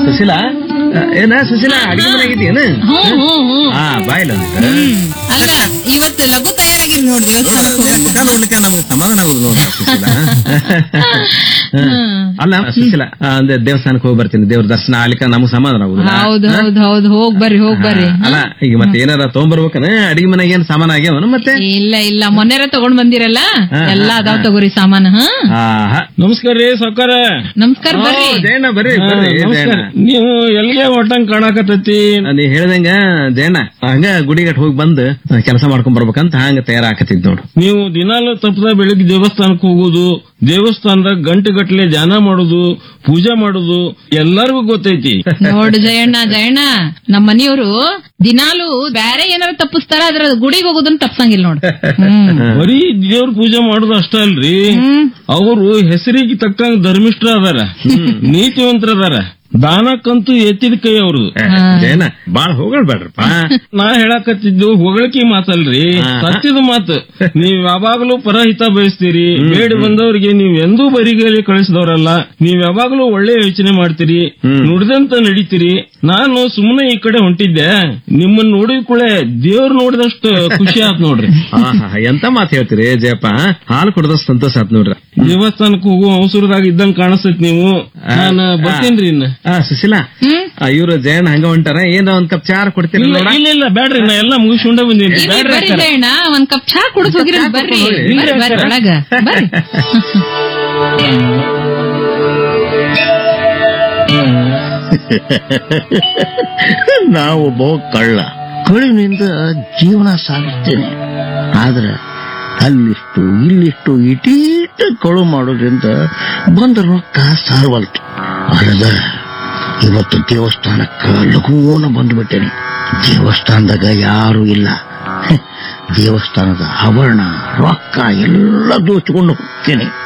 ಸುಶೀಲಾ ಆ, ಏನ ಸುಶೀಲಾ ಅಡಿಗೆ ಮನೆಯಾಗಿದ್ದೀಯೇನ ಹ್ಮ್ ಹ್ಮ್ ಹ್ಮ್ ಹಾ ಬಾಯಿಲ್ಲ ಹ್ಮ್ ಅಲ್ಲ ಇವತ್ತು ಲಘು ತಯಾರಾಗಿದ್ ನೋಡ್ರಿ ಇವತ್ತು ಸಾಕು. ಮುಖ ನೋಡ್ಲಿಕ್ಕೆ ನಮ್ಗೆ ಸಮಾಧಾನ ಆಗುದು ನೋಡ ಸುಶೀಲಾ ಹ್ಮ್. ಅಲ್ಲ ಸುಶೀಲಾ ಆ, ಅಂದ್ರೆ ದೇವಸ್ಥಾನಕ್ಕೆ ಹೋಗಿ ಬರ್ತೀನಿ ದೇವ್ರ ದರ್ಶನ ಆಗ್ಲಿಕ್ಕೆ ನಮ್ಗೆ ಸಮಾಧಾನ ಆಗುದಿಲ್ಲ ಹೌದ್ ಹೌದ್ ಹೌದ್ ಹೋಗ್ ಬರ್ರಿ ಹೋಗ್ ಬರ್ರಿ ಅಲ್ಲ ಈಗ ಮತ್ತೆ ಏನಾರ ತಗೊಂಡ್ಬರ್ಬೇಕನ ಅಡಿಗೆ ಮನೆಗೆ ಏನ್ ಸಾಮಾನ್ ಆಗ್ಯಾವನ ಮತ್ತೆ ಇಲ್ಲ ಇಲ್ಲ ಮೊನ್ನೆರ ತಗೊಂಡ್ ಬಂದಿರಲ್ಲ ಹಾ, ಎಲ್ಲಾ ಹಾ, ಅದಾವ್ ಹಾ. ತಗೋರಿ ಸಾಮಾನ ಹಾ ಆಹಾ. ನಮಸ್ಕಾರ ರೀ ಸಾವ್ಕಾರ ನಮಸ್ಕಾರ ಬರ್ರಿ ಓ, ಜಯಣ್ಣ ಬರ್ರಿ ಹಾ, ಬರ್ರಿ ನಮಸ್ಕಾರ ಜಯಣ್ಣ. ನೀವು ಎಲ್ಲಿಗೆ ಒಟ್ಟಂಗ್ ಕಾಣಕತ್ತೈತಿ ಆ, ನೀ ಹೇಳ್ದಂಗ ಜಯಣ್ಣ ಹಂಗ ಗುಡಿಗಟ್ ಹೋಗಿ ಬಂದು ಕೆಲಸ ಮಾಡ್ಕೊಂಡ್ ಬರ್ಬೇಕಂತ ಹಂಗ ತಯಾರಾಕತ್ತಿದ್ ನೋಡು ನೀವು ದಿನಾಲು ತಪ್ಪದ ಬೆಳಿಗ್ಗೆ ದೇವಸ್ಥಾನಕ್ಕೆ ಹೋಗುದು ದೇವಸ್ಥಾನದಾಗ ಗಂಟೆ ಗಟ್ಲೆ ಧ್ಯಾನ ಮಾಡುದು ಪೂಜೆ ಮಾಡುದು ಎಲ್ಲರಿಗೂ ಗೊತ್ತೈತಿ ನೋಡು ಜಯಣ್ಣ ಜಯಣ್ಣ ನಮ್ಮ ಮನೆಯವರು ದಿನಾಲು ಬ್ಯಾರೆ ಏನಾರ ತಪ್ಪಿಸ್ತಾರ ಅದ್ರ ಗುಡಿಗೆ ಹೋಗೋದನ್ನ ತಪ್ಸಂಗಿಲ್ಲ ನೋಡು ಹ್ಮ್ ಬರೀ ದೇವ್ರ ಪೂಜೆ ಮಾಡುದು ಅಷ್ಟ ಅಲ್ರಿ ಹ್ಮ್ ಅವರು ಹೆಸರಿಗೆ ತಕ್ಕಂಗ ಧರ್ಮಿಷ್ಠರ ಅದಾರ ನೀತಿವಂತರ ಅದಾರ ದಾನಕ್ಕಂತೂ ಎತ್ತಿದ ಕೈ ಅವ್ರದು ಏ, ಜಯಣ್ಣ ಬಾಳ್ ಹೋಗಳ್ಬೇಡ್ರಪ್ಪ ನಾ ಹೇಳಕತ್ತಿದ್ದು ಹೊಗಳಿಕೆ ಮಾತಲ್ರಿ ಹಾ. ಸತ್ಯದ ಮಾತು ನೀವ್ ಯಾವಾಗಲೂ ಪರಹಿತ ಬಯಸ್ತೀರಿ ಬೇಡಿ ಬಂದವರಿಗೆ ನೀವ್ ಎಂದೂ ಬರಿಗೈಲಿ ಕಳಿಸಿದವರಲ್ಲ ನೀವ್ ಯಾವಾಗಲೂ ಒಳ್ಳೆ ಯೋಚನೆ ಮಾಡ್ತೀರಿ ಹ್ಮ್. ನುಡಿದಂತ ನಡೀತೀರಿ ನಾನು ಸುಮ್ಮನೆ ಈ ಕಡೆ ಹೊಂಟಿದ್ದೆ ನಿಮ್ಮನ್ನ ನೋಡಿದ ಕೂಡಲೇ ದೇವ್ರು ನೋಡಿದಷ್ಟು ಖುಷಿ ಆತ್ ನೋಡ್ರಿ ಆಹಾ, ಎಂತ ಮಾತು ಹೇಳ್ತೀರಿ ಜಯಪ್ಪ ಹಾಲು ಕುಡ್ದಷ್ಟು ಸಂತೋಷ ಆತ್ ನೋಡ್ರಿ ದೇವಸ್ಥಾನಕ್ಕೆ ಹೋಗುವ ಅವಸರದಾಗ ಇದ್ದಂಗ ಕಾಣಿಸ್ತೈತಿ ನೀವು ನಾನು ಬರ್ತೀನ್ರಿ ಇನ್ನ ಆ ಸುಶೀಲಾ ಹ್ಮ್ ಇವ್ರು ಜಯಣ್ಣ ಹಂಗ ಹೊಂಟಾರ ಏನೋ ಒಂದ್ ಕಪ್ ಚಾರ ಕೊಡ್ತೀರಿ ಇಲ್ಲ ನೋಡ ಇಲ್ಲ ಇಲ್ಲ ಬ್ಯಾಡ್ರಿ ನಾ ಎಲ್ಲ ಮುಗಿಸ್ಕೊಂಡ ಬಂದೀನಿ ಇಲ್ಲಿ ಬ್ಯಾಡ್ರಿ ಬರ್ರಿ ಅಕ್ಕಾರ. ಜಯಣ್ಣ ಒಂದ್ ಕಪ್ ಚಹಾ ಕುಡಿದು ಹೋಗಿರಿ ಬರ್ರಿ ಬರ್ರಿ ಬರ್ರಿ ಒಳಗ ಬರ್ರಿ ನಾವೊಬ್ಬ ಕಳ್ಳ ಕಳುವಿನಿಂದ ಜೀವನ ಸಾಗಿಸ್ತೇನೆ ಆದ್ರೆ ಅಲ್ಲಿಷ್ಟು ಇಲ್ಲಿಷ್ಟು ಇಟೀಟ ಕಳು ಮಾಡೋದ್ರಿಂದ ಬಂದ ರೊಕ್ಕ ಸಾರ್ವಲ್ತು ಅಲ್ಲದ ಇವತ್ತು ದೇವಸ್ಥಾನಕ್ಕ ಲಘೂನ ಬಂದ್ಬಿಟ್ಟೇನೆ ದೇವಸ್ಥಾನದಾಗ ಯಾರು ಇಲ್ಲ ಹೆ, ದೇವಸ್ಥಾನದ ಆಭರಣ ರೊಕ್ಕ ಎಲ್ಲ ದೋಚ್ಕೊಂಡು ಹೋಗ್ತೇನೆ